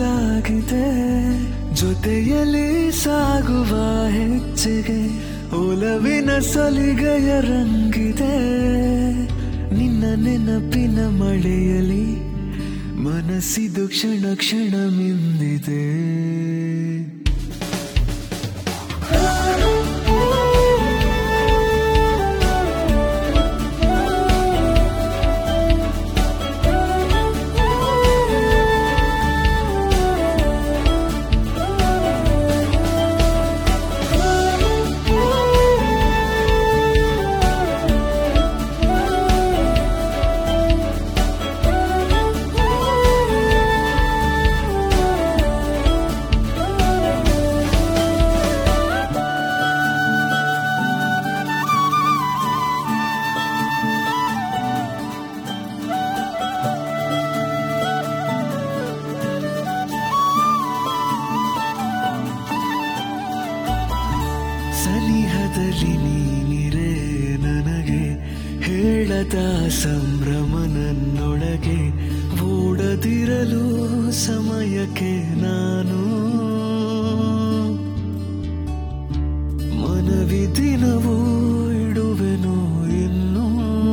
ಬದಲಾಗಿದೆ ಜೊತೆಯಲ್ಲಿ ಸಾಗುವ ಹೆಜ್ಜೆಗೆ ಒಲವಿನ ಸಲಿಗೆಯ ರಂಗಿದೆ ನಿನ್ನ ನೆನಪಿನ ಮಳೆಯಲಿ ಮನಸ್ಸಿದು ಕ್ಷಣ ಕ್ಷಣ ಮಿಂದಿದೆ ಸನಿಹದಲ್ಲಿ ನೀನಿರೆ ನನಗೆ ಹೇಳದ ಸಂಭ್ರಮ ನನ್ನೊಳಗೆ ಓಡದಿರಲು ಸಮಯಕ್ಕೆ ನಾನು ಮನವಿ ದಿನವೂ ಇಡುವೆನು ಇನ್ನು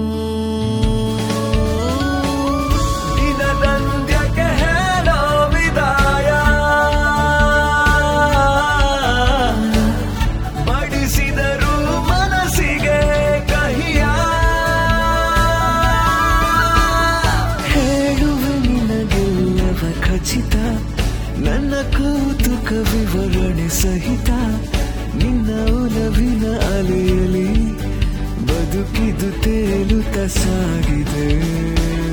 ದಿನದಂತ್ಯಕ್ಕೆ ಹೇಳೋ ವಿದಾಯ ಬಡಿಸಿದರು ಮನಸ್ಸಿಗೆ ಕಹಿಯ ಹೇಳುವೆ ನಿನಗೆಲ್ಲವ ಖಚಿತ ನನ್ನ ಕೌತುಕ ವಿವರಣೆ ಸಹಿತ ನಿನ್ನ ಒಲವಿನ ಅಲೆಯಲಿ ಬದುಕಿದು ತೇಲುತ್ತ ಸಾಗಿದೆ